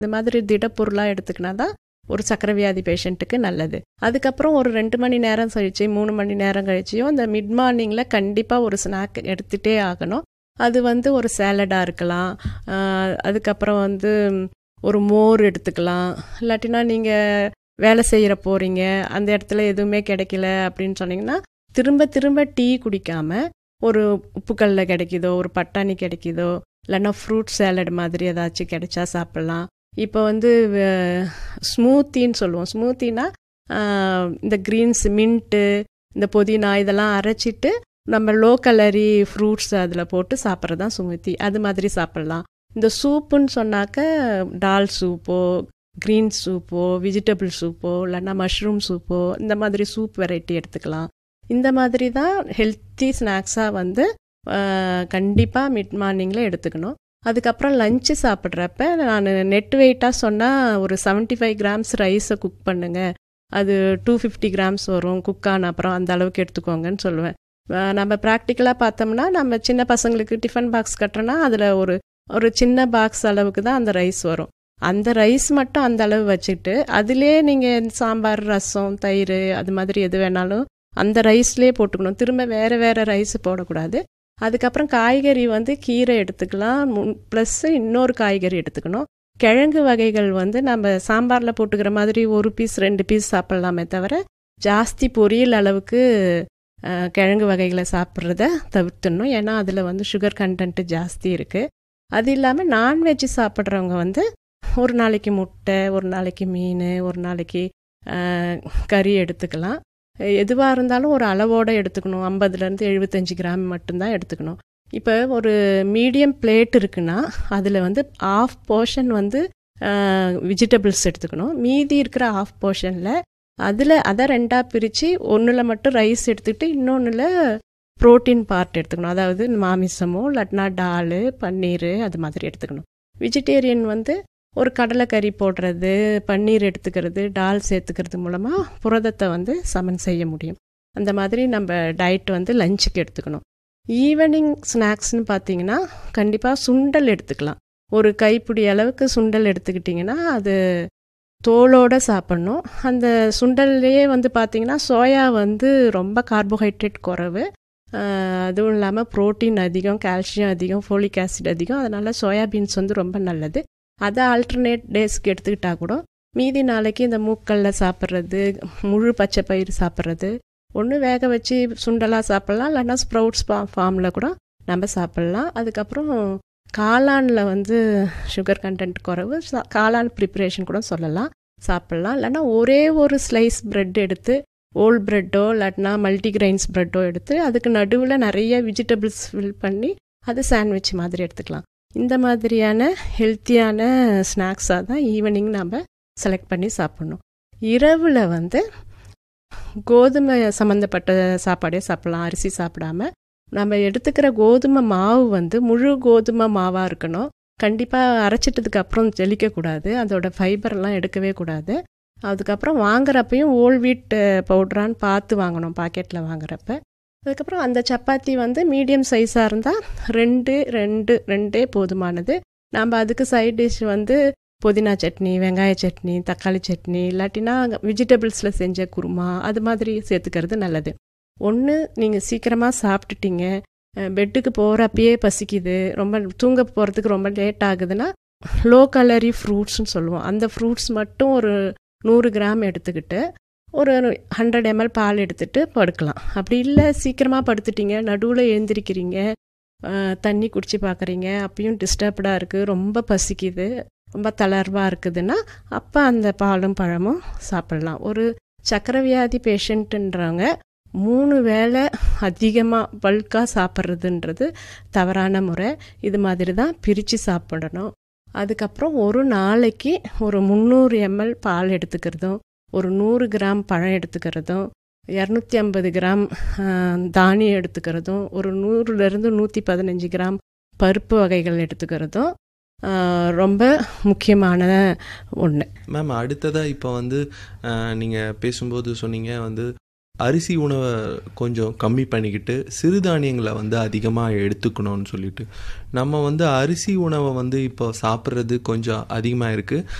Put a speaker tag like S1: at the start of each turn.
S1: இந்த மாதிரி திடப்பொருளாக எடுத்துக்கினா தான் ஒரு சக்கரை வியாதி பேஷண்ட்டுக்கு நல்லது அதுக்கப்புறம் ஒரு ரெண்டு மணி நேரம் கழிச்சு மூணு மணி நேரம் கழிச்சியும் இந்த மிட் மார்னிங்கில் கண்டிப்பாக ஒரு ஸ்நாக் எடுத்துகிட்டே ஆகணும் அது வந்து ஒரு சேலடாக இருக்கலாம் ஆஹ் அதுக்கப்புறம் வந்து ஒரு மோர் எடுத்துக்கலாம் இல்லாட்டினா நீங்கள் வேலை செய்கிற போகிறீங்க அந்த இடத்துல எதுவுமே கிடைக்கல அப்படின்னு சொன்னீங்கன்னா திரும்ப திரும்ப டீ குடிக்காம ஒரு உப்புக்கல்ல கிடைக்குதோ ஒரு பட்டாணி கிடைக்குதோ இல்லைன்னா ஃப்ரூட் சேலட் மாதிரி ஏதாச்சும் கிடைச்சா சாப்பிட்லாம் இப்போ வந்து ஸ்மூத்தின்னு சொல்லுவோம் ஸ்மூத்தினா இந்த க்ரீன்ஸ் மின்ட்டு இந்த புதினா இதெல்லாம் அரைச்சிட்டு நம்ம லோ கலரி ஃப்ரூட்ஸ் அதில் போட்டு சாப்பிட்றது தான் ஸ்மூத்தி அது மாதிரி சாப்பிட்லாம் இந்த சூப்புன்னு சொன்னாக்க டால் சூப்போ க்ரீன் சூப்போ வெஜிடபிள் சூப்போ இல்லைன்னா மஷ்ரூம் சூப்போ இந்த மாதிரி சூப் வெரைட்டி எடுத்துக்கலாம் இந்த மாதிரி தான் ஹெல்த்தி ஸ்நாக்ஸாக வந்து கண்டிப்பாக மிட் மார்னிங்கில் எடுத்துக்கணும் அதுக்கப்புறம் லஞ்சு சாப்பிட்றப்ப நான் நெட் வெயிட்டாக சொன்னால் ஒரு செவன்ட்டி ஃபைவ் கிராம்ஸ் ரைஸை குக் பண்ணுங்க அது டூ ஃபிஃப்டி கிராம்ஸ் வரும் குக் ஆன அப்புறம் அந்த அளவுக்கு எடுத்துக்கோங்கன்னு சொல்லுவேன் நம்ம ப்ராக்டிக்கலாக பார்த்தோம்னா நம்ம சின்ன பசங்களுக்கு டிஃபன் பாக்ஸ் கட்டுறோன்னா அதில் ஒரு ஒரு சின்ன பாக்ஸ் அளவுக்கு தான் அந்த ரைஸ் வரும் அந்த ரைஸ் மட்டும் அந்த அளவு வச்சுட்டு அதிலே நீங்கள் சாம்பார் ரசம் தயிர் அது மாதிரி எது வேணாலும் அந்த ரைஸ்லேயே போட்டுக்கணும் திரும்ப வேறு வேறு ரைஸ் போடக்கூடாது அதுக்கப்புறம் காய்கறி வந்து கீரை எடுத்துக்கலாம் ப்ளஸ் இன்னொரு காய்கறி எடுத்துக்கணும் கிழங்கு வகைகள் வந்து நம்ம சாம்பாரில் போட்டுக்கிற மாதிரி ஒரு பீஸ் ரெண்டு பீஸ் சாப்பிட்லாமே தவிர ஜாஸ்தி பொரியல் அளவுக்கு கிழங்கு வகைகளை சாப்பிட்றத தவிர்த்துடணும் ஏன்னா அதில் வந்து சுகர் கண்டென்ட்டு ஜாஸ்தி இருக்குது அது இல்லாமல் நான்வெஜ் சாப்பிட்றவங்க வந்து ஒரு நாளைக்கு முட்டை ஒரு நாளைக்கு மீன் ஒரு நாளைக்கு கறி எடுத்துக்கலாம் எதுவாக இருந்தாலும் ஒரு அளவோடு எடுத்துக்கணும் ஐம்பதுலேருந்து எழுபத்தஞ்சி கிராம் மட்டும்தான் எடுத்துக்கணும் இப்போ ஒரு மீடியம் பிளேட் இருக்குன்னா அதில் வந்து ஆஃப் போர்ஷன் வந்து வெஜிடபிள்ஸ் எடுத்துக்கணும் மீதி இருக்கிற ஆஃப் போர்ஷனில் அதில் அதை ரெண்டாக பிரித்து ஒன்றில் மட்டும் ரைஸ் எடுத்துக்கிட்டு இன்னொன்றில் ப்ரோட்டீன் பார்ட் எடுத்துக்கணும் அதாவது மாமிசமோ இல்லாட்டினா டால் பன்னீர் அது மாதிரி எடுத்துக்கணும் வெஜிடேரியன் வந்து ஒரு கடலைக்கறி போடுறது பன்னீர் எடுத்துக்கிறது டால் சேர்த்துக்கிறது மூலமாக புரதத்தை வந்து சமன் செய்ய முடியும் அந்த மாதிரி நம்ம டயட் வந்து லஞ்சுக்கு எடுத்துக்கணும் ஈவினிங் ஸ்நாக்ஸ்னு பார்த்தீங்கன்னா கண்டிப்பாக சுண்டல் எடுத்துக்கலாம் ஒரு கைப்பிடி அளவுக்கு சுண்டல் எடுத்துக்கிட்டிங்கன்னா அது தோலோடு சாப்பிட்ணும் அந்த சுண்டல்லையே வந்து பார்த்திங்கன்னா சோயா வந்து ரொம்ப கார்போஹைட்ரேட் குறைவு அதுவும் இல்லாமல் ப்ரோட்டீன் அதிகம் கால்சியம் அதிகம் ஃபோலிக் ஆசிட் அதிகம் அதனால் சோயாபீன்ஸ் வந்து ரொம்ப நல்லது அதை ஆல்டர்னேட் டேஸ்க்கு எடுத்துக்கிட்டால் கூட மீதி நாளைக்கு இந்த மூக்கல்ல சாப்பிட்றது முழு பச்சை பயிர் சாப்பிட்றது ஒன்று வேக வச்சு சுண்டலாக சாப்பிட்லாம் இல்லைன்னா ஸ்ப்ரவுட்ஸ் ஃபா ஃபார்மில் கூட நம்ம சாப்பிட்லாம் அதுக்கப்புறம் காளானில் வந்து சுகர் கண்டென்ட் குறைவு காளான் ப்ரிப்ரேஷன் கூட சொல்லலாம் சாப்பிட்லாம் இல்லைன்னா ஒரே ஒரு ஸ்லைஸ் ப்ரெட் எடுத்து ஓல் ப்ரெட்டோ இல்லாட்டினா மல்டிகிரெயின்ஸ் ப்ரெட்டோ எடுத்து அதுக்கு நடுவில் நிறைய வெஜிடபிள்ஸ் ஃபில் பண்ணி அது சாண்ட்விச் மாதிரி எடுத்துக்கலாம் இந்த மாதிரியான ஹெல்த்தியான ஸ்நாக்ஸாக தான் ஈவினிங் நம்ம செலக்ட் பண்ணி சாப்பிட்ணும் இரவில் வந்து கோதுமை சம்மந்தப்பட்ட சாப்பாடே சாப்பிட்லாம் அரிசி சாப்பிடாம நம்ம எடுத்துக்கிற கோதுமை மாவு வந்து முழு கோதுமை மாவாக இருக்கணும் கண்டிப்பாக அரைச்சிட்டதுக்கு அப்புறம் ஜெலிக்கக்கூடாது அதோட ஃபைபர்லாம் எடுக்கவே கூடாது அதுக்கப்புறம் வாங்குறப்பையும் ஓல் வீட் பவுட்ரான்னு பார்த்து வாங்கணும் பாக்கெட்டில் வாங்குறப்ப அதுக்கப்புறம் அந்த சப்பாத்தி வந்து மீடியம் சைஸாக இருந்தால் ரெண்டு ரெண்டு ரெண்டே போதுமானது நம்ம அதுக்கு சைட் டிஷ் வந்து புதினா சட்னி வெங்காய சட்னி தக்காளி சட்னி இல்லாட்டினா வெஜிடபிள்ஸில் செஞ்ச குருமா அது மாதிரி சேர்த்துக்கிறது நல்லது ஒன்று நீங்கள் சீக்கிரமாக சாப்பிட்டுட்டீங்க பெட்டுக்கு போகிறப்பயே பசிக்குது ரொம்ப தூங்க போகிறதுக்கு ரொம்ப லேட் ஆகுதுன்னா லோ கலரி ஃப்ரூட்ஸ்னு சொல்லுவோம் அந்த ஃப்ரூட்ஸ் மட்டும் ஒரு நூறு கிராம் எடுத்துக்கிட்டு ஒரு ஹண்ட்ரட் எம்எல் பால் எடுத்துகிட்டு படுக்கலாம் அப்படி இல்லை சீக்கிரமாக படுத்துட்டீங்க நடுவில் எழுந்திரிக்கிறீங்க தண்ணி குடிச்சு பார்க்குறீங்க அப்பயும் டிஸ்டர்ப்டாக இருக்குது ரொம்ப பசிக்குது ரொம்ப தளர்வாக இருக்குதுன்னா அப்போ அந்த பாலும் பழமும் சாப்பிட்லாம் ஒரு சக்கரை வியாதி பேஷண்ட்டுன்றவங்க மூணு வேளை அதிகமாக பல்காக சாப்பிட்றதுன்றது தவறான முறை இது மாதிரி தான் பிரித்து சாப்பிடணும் அதுக்கப்புறம் ஒரு நாளைக்கு ஒரு முந்நூறு எம்எல் பால் எடுத்துக்கிறதும் ஒரு நூறு கிராம் பழம் எடுத்துக்கிறதும் இரநூத்தி ஐம்பது கிராம் தானியம் எடுத்துக்கிறதும் ஒரு நூறுலேருந்து நூற்றி பதினஞ்சு கிராம் பருப்பு வகைகள் எடுத்துக்கிறதும் ரொம்ப முக்கியமான ஒன்று
S2: மேம் அடுத்ததாக இப்போ வந்து நீங்கள் பேசும்போது சொன்னீங்க வந்து அரிசி உணவை கொஞ்சம் கம்மி பண்ணிக்கிட்டு சிறுதானியங்களை வந்து அதிகமாக எடுத்துக்கணும்னு சொல்லிட்டு நம்ம வந்து அரிசி உணவை வந்து இப்போ சாப்பிட்றது கொஞ்சம் அதிகமாக இருக்குது